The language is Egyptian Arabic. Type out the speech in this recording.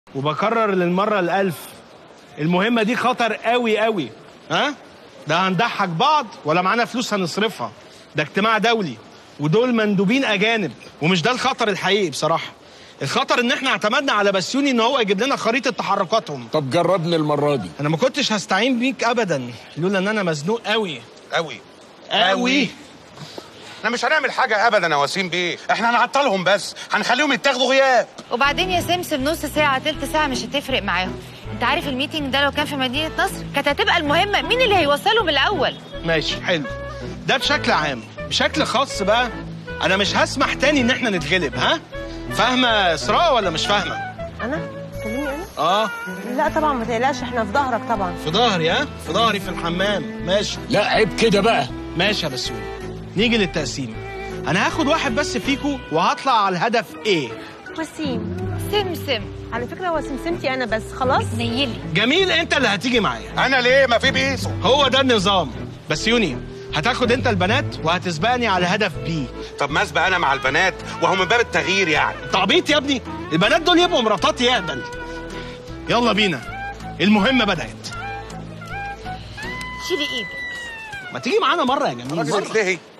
وبكرر للمره الالف المهمه دي خطر قوي قوي ها ده هنضحك بعض ولا معانا فلوس هنصرفها ده اجتماع دولي ودول مندوبين اجانب ومش ده الخطر الحقيقي بصراحه الخطر ان احنا اعتمدنا على بسيوني ان هو يجيب لنا خريطه تحركاتهم طب جربني المره دي انا ما كنتش هستعين بيك ابدا لولا ان انا مزنوق قوي قوي قوي احنا مش هنعمل حاجه ابدا يا وسيم بيه احنا هنعطلهم بس هنخليهم يتاخدوا غياب وبعدين يا سمسم نص ساعة تلت ساعة مش هتفرق معاهم انت عارف الميتنج ده لو كان في مدينة نصر كانت هتبقى المهمة مين اللي هيوصلهم الأول ماشي حلو ده بشكل عام بشكل خاص بقى انا مش هسمح تاني ان احنا نتغلب ها فاهمه اسراء ولا مش فاهمه انا كلمني انا اه لا طبعا ما تقلقش احنا في ظهرك طبعا في ظهري ها في ظهري في الحمام ماشي لا عيب كده بقى ماشي يا بسيوني نيجي للتقسيم انا هاخد واحد بس فيكو وهطلع على الهدف ايه وسيم سمسم على فكره هو سمسمتي انا بس خلاص نيلي جميل انت اللي هتيجي معايا انا ليه ما في بيسو هو ده النظام بسيوني هتاخد انت البنات وهتسبقني على هدف بي طب ما اسبق انا مع البنات وهو من باب التغيير يعني تعبيط يا ابني البنات دول يبقوا مراتات يقبل يلا بينا المهمه بدات شيلي ايدك ما تيجي معانا مره يا جميل راجل مرة. تلهي